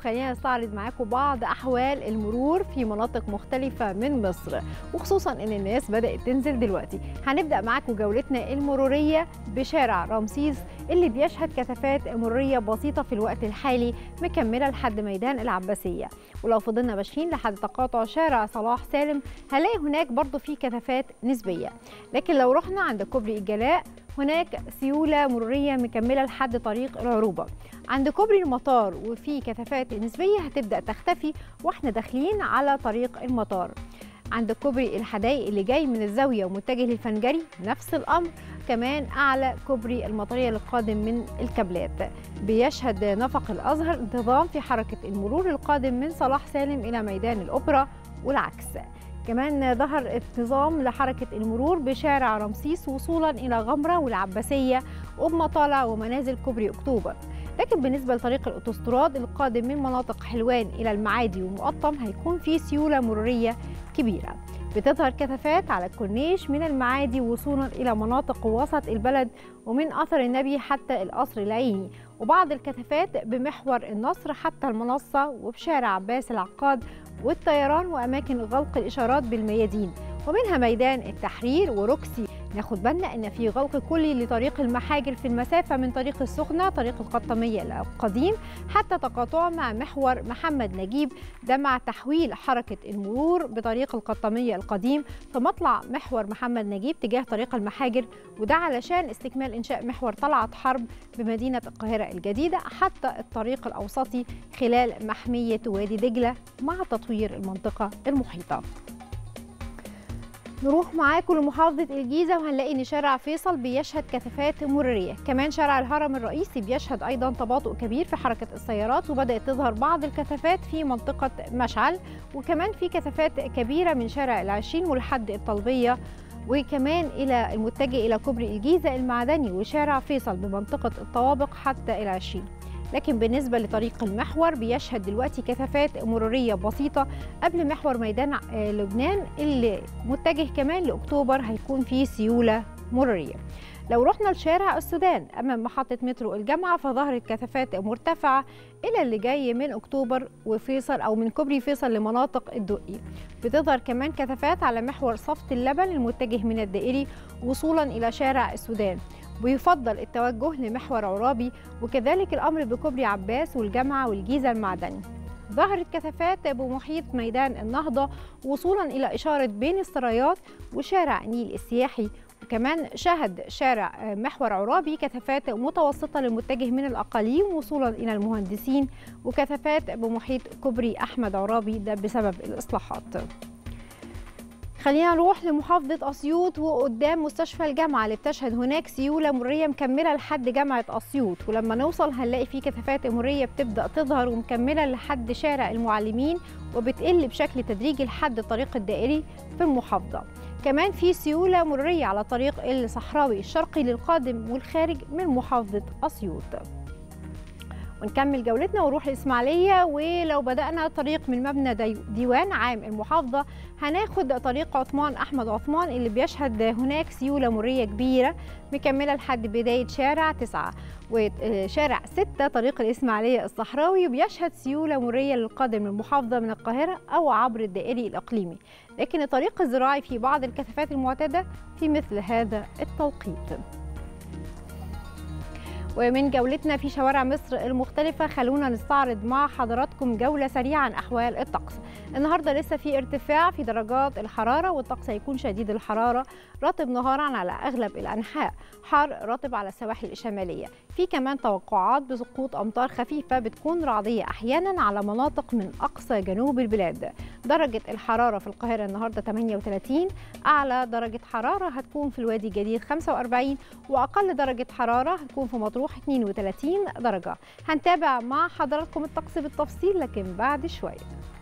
خلينا نستعرض معاكم بعض احوال المرور في مناطق مختلفه من مصر وخصوصا ان الناس بدات تنزل دلوقتي هنبدا معاكم جولتنا المروريه بشارع رمسيس اللي بيشهد كثافات مروريه بسيطه في الوقت الحالي مكمله لحد ميدان العباسيه ولو فضلنا ماشيين لحد تقاطع شارع صلاح سالم هنلاقي هناك برضو في كثافات نسبيه لكن لو رحنا عند كوبري الجلاء هناك سيولة مرورية مكملة لحد طريق العروبة عند كوبري المطار وفي كثافات نسبية هتبدأ تختفي واحنا داخلين على طريق المطار عند كوبري الحدائق اللي جاي من الزاوية ومتجه للفنجري نفس الأمر كمان أعلى كوبري المطرية القادم من الكابلات بيشهد نفق الأزهر انتظام في حركة المرور القادم من صلاح سالم إلى ميدان الأوبرا والعكس كمان ظهر انتظام لحركة المرور بشارع رمسيس وصولا إلى غمرة والعباسية وبمطالع ومنازل كوبري أكتوبر لكن بالنسبة لطريق الأوتوستراد القادم من مناطق حلوان إلى المعادي ومقطم هيكون في سيولة مرورية كبيرة بتظهر كثافات على الكورنيش من المعادي وصولا إلى مناطق وسط البلد ومن أثر النبي حتى القصر العيني وبعض الكثافات بمحور النصر حتى المنصة وبشارع عباس العقاد والطيران وأماكن غلق الإشارات بالميادين ومنها ميدان التحرير وروكسي ناخد بالنا ان في غلق كلي لطريق المحاجر في المسافه من طريق السخنه طريق القطاميه القديم حتى تقاطعه مع محور محمد نجيب ده مع تحويل حركه المرور بطريق القطاميه القديم في مطلع محور محمد نجيب تجاه طريق المحاجر وده علشان استكمال انشاء محور طلعت حرب بمدينه القاهره الجديده حتى الطريق الاوسطي خلال محميه وادي دجله مع تطوير المنطقه المحيطه نروح معاكم لمحافظة الجيزة وهنلاقي إن شارع فيصل بيشهد كثافات مرورية، كمان شارع الهرم الرئيسي بيشهد أيضا تباطؤ كبير في حركة السيارات وبدأت تظهر بعض الكثافات في منطقة مشعل، وكمان في كثافات كبيرة من شارع العشرين ولحد الطلبية وكمان إلى المتجه إلى كوبري الجيزة المعدني وشارع فيصل بمنطقة الطوابق حتى العشرين. لكن بالنسبة لطريق المحور بيشهد دلوقتي كثافات مرورية بسيطة قبل محور ميدان لبنان اللي متجه كمان لأكتوبر هيكون فيه سيولة مرورية لو رحنا لشارع السودان أمام محطة مترو الجامعة فظهرت كثافات مرتفعة إلى اللي جاي من أكتوبر وفيصل أو من كوبري فيصل لمناطق الدقي بتظهر كمان كثافات على محور صفت اللبن المتجه من الدائري وصولا إلى شارع السودان ويفضل التوجه لمحور عرابي وكذلك الأمر بكوبري عباس والجامعة والجيزة المعدني ظهرت كثافات بمحيط ميدان النهضة وصولا إلى إشارة بين السرايات وشارع نيل السياحي وكمان شهد شارع محور عرابي كثافات متوسطة للمتجه من الأقاليم وصولا إلى المهندسين وكثافات بمحيط كوبري أحمد عرابي ده بسبب الإصلاحات خلينا نروح لمحافظة أسيوط وقدام مستشفى الجامعة اللي بتشهد هناك سيولة مرية مكملة لحد جامعة أسيوط ولما نوصل هنلاقي في كثافات مرية بتبدأ تظهر ومكملة لحد شارع المعلمين وبتقل بشكل تدريجي لحد الطريق الدائري في المحافظة كمان في سيولة مرية على طريق الصحراوي الشرقي للقادم والخارج من محافظة أسيوط ونكمل جولتنا ونروح الإسماعيلية ولو بدأنا طريق من مبنى ديوان عام المحافظة هناخد طريق عثمان أحمد عثمان اللي بيشهد هناك سيولة مرية كبيرة مكملة لحد بداية شارع تسعة وشارع ستة طريق الإسماعيلية الصحراوي بيشهد سيولة مرية للقادم من المحافظة من القاهرة أو عبر الدائري الإقليمي لكن الطريق الزراعي في بعض الكثافات المعتادة في مثل هذا التوقيت ومن جولتنا في شوارع مصر المختلفة خلونا نستعرض مع حضراتكم جولة سريعة عن أحوال الطقس النهاردة لسه في ارتفاع في درجات الحرارة والطقس هيكون شديد الحرارة رطب نهارا على أغلب الأنحاء حار رطب على السواحل الشمالية في كمان توقعات بسقوط أمطار خفيفة بتكون رعدية أحيانا على مناطق من أقصى جنوب البلاد درجة الحرارة في القاهرة النهاردة 38 أعلى درجة حرارة هتكون في الوادي الجديد 45 وأقل درجة حرارة هتكون في مطروح 32 درجة هنتابع مع حضراتكم الطقس بالتفصيل لكن بعد شوية